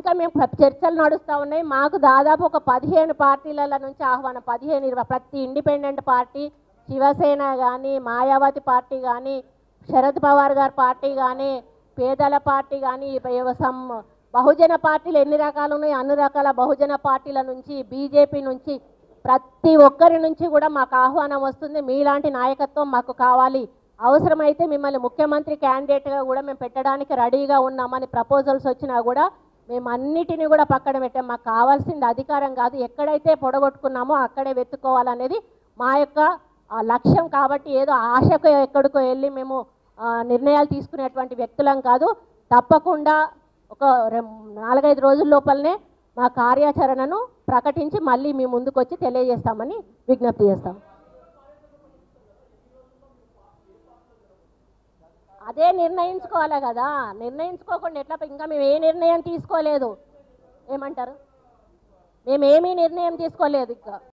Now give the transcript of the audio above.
ఇంకా మేము ప్ర- చర్చలు నడుస్తూ ఉన్నాయి మాకు దాదాపు ఒక పదిహేను పార్టీల నుంచి ఆహ్వానం పదిహేను ఇరవై ప్రతి ఇండిపెండెంట్ పార్టీ శివసేన కానీ మాయావతి పార్టీ కానీ శరద్ పవార్ గారి పార్టీ కానీ పేదల పార్టీ కానీ సమ్ బహుజన పార్టీలు ఎన్ని రకాలు ఉన్నాయి అన్ని రకాల బహుజన పార్టీల నుంచి బీజేపీ నుంచి ప్రతి ఒక్కరి నుంచి కూడా మాకు ఆహ్వానం వస్తుంది మీలాంటి నాయకత్వం మాకు కావాలి అవసరమైతే మిమ్మల్ని ముఖ్యమంత్రి క్యాండిడేట్గా కూడా మేము పెట్టడానికి రెడీగా ఉన్నామని ప్రపోజల్స్ వచ్చినా కూడా మేము అన్నిటిని కూడా పక్కన పెట్టాం మాకు కావాల్సింది అధికారం కాదు ఎక్కడైతే పొడగొట్టుకున్నామో అక్కడే వెతుక్కోవాలనేది మా యొక్క ఆ, లక్ష్యం కాబట్టి ఏదో ఆశకు ఎక్కడికో వెళ్ళి మేము ఆ, నిర్ణయాలు తీసుకునేటువంటి వ్యక్తులం కాదు తప్పకుండా ఒక రెం- నాలుగైదు రోజుల లోపలనే మా కార్యాచరణను ప్రకటించి మళ్ళీ మీ ముందుకు వచ్చి తెలియజేస్తామని విజ్ఞప్తి చేస్తాం అదే నిర్ణయించుకోవాలి కదా నిర్ణయించుకోకుండా ఎట్లా ఇంకా మేము ఏ నిర్ణయం తీసుకోలేదు ఏమంటారు మేము ఏమీ నిర్ణయం తీసుకోలేదు ఇంకా